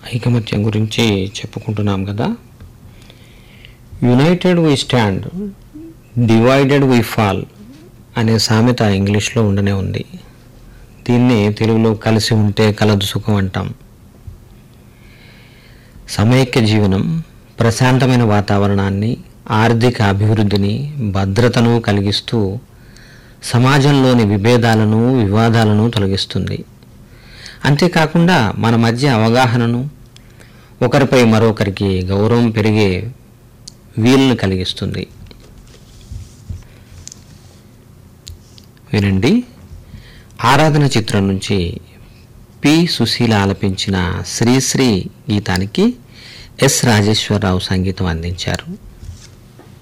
ఐకమత్యం గురించి చెప్పుకుంటున్నాం కదా united we stand divided we fall అనే సామెత ఇంగ్లీష్లో ఉండనే ఉంది దీన్ని తెలుగులో కలిసి ఉంటే కలదు సుఖం అంటాం సమైక్య జీవనం ప్రశాంతమైన వాతావరణాన్ని ఆర్థిక అభివృద్ధిని భద్రతను కలిగిస్తూ సమాజంలోని విభేదాలను వివాదాలను తొలగిస్తుంది అంతేకాకుండా మన మధ్య అవగాహనను ఒకరిపై మరొకరికి గౌరవం పెరిగే వీలును కలిగిస్తుంది వినండి ఆరాధన చిత్రం నుంచి పి సుశీల ఆలపించిన శ్రీశ్రీ గీతానికి ఎస్ రాజేశ్వరరావు సంగీతం అందించారు